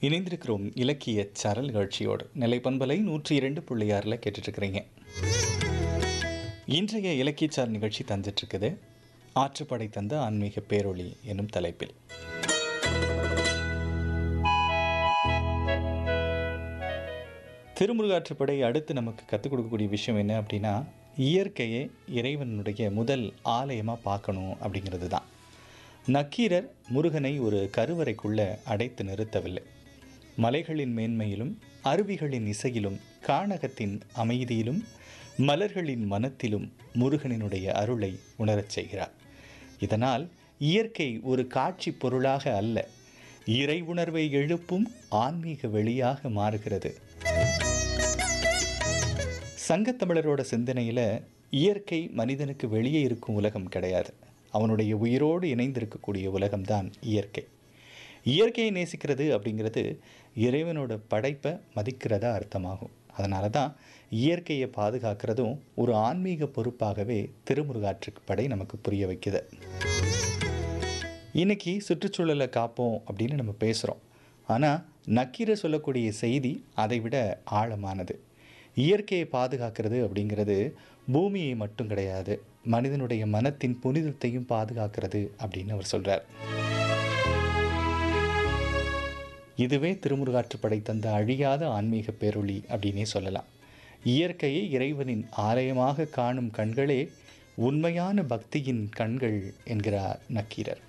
இணைந்திருக்கிறோம் இலக்கிய சரல் நிகழ்ச்சியோடு நிலை பண்பலை நூற்றி இரண்டு புள்ளி ஆறில் கேட்டுட்ருக்கிறீங்க இன்றைய இலக்கிய சார் நிகழ்ச்சி தந்துட்டுருக்குது ஆற்றுப்படை தந்த ஆன்மீக பேரொளி என்னும் தலைப்பில் திருமுருகாற்றுப்படை அடுத்து நமக்கு கற்றுக் கொடுக்கக்கூடிய விஷயம் என்ன அப்படின்னா இயற்கையை இறைவனுடைய முதல் ஆலயமாக பார்க்கணும் அப்படிங்கிறது தான் நக்கீரர் முருகனை ஒரு கருவறைக்குள்ளே அடைத்து நிறுத்தவில்லை மலைகளின் மேன்மையிலும் அருவிகளின் இசையிலும் கானகத்தின் அமைதியிலும் மலர்களின் மனத்திலும் முருகனினுடைய அருளை உணரச் செய்கிறார் இதனால் இயற்கை ஒரு காட்சி பொருளாக அல்ல இறை உணர்வை எழுப்பும் ஆன்மீக வெளியாக மாறுகிறது சங்கத்தமிழரோட சிந்தனையில் இயற்கை மனிதனுக்கு வெளியே இருக்கும் உலகம் கிடையாது அவனுடைய உயிரோடு இணைந்திருக்கக்கூடிய உலகம்தான் இயற்கை இயற்கையை நேசிக்கிறது அப்படிங்கிறது இறைவனோட படைப்பை மதிக்கிறதா அர்த்தமாகும் அதனால தான் இயற்கையை பாதுகாக்கிறதும் ஒரு ஆன்மீக பொறுப்பாகவே திருமுருகாற்றுக்கு படை நமக்கு புரிய வைக்குது இன்னைக்கு சுற்றுச்சூழலை காப்போம் அப்படின்னு நம்ம பேசுகிறோம் ஆனால் நக்கீரை சொல்லக்கூடிய செய்தி அதை விட ஆழமானது இயற்கையை பாதுகாக்கிறது அப்படிங்கிறது பூமியை மட்டும் கிடையாது மனிதனுடைய மனத்தின் புனிதத்தையும் பாதுகாக்கிறது அப்படின்னு அவர் சொல்கிறார் இதுவே திருமுருகாற்றுப்படை தந்த அழியாத ஆன்மீக பேரொளி அப்படின்னே சொல்லலாம் இயற்கையை இறைவனின் ஆலயமாக காணும் கண்களே உண்மையான பக்தியின் கண்கள் என்கிறார் நக்கீரர்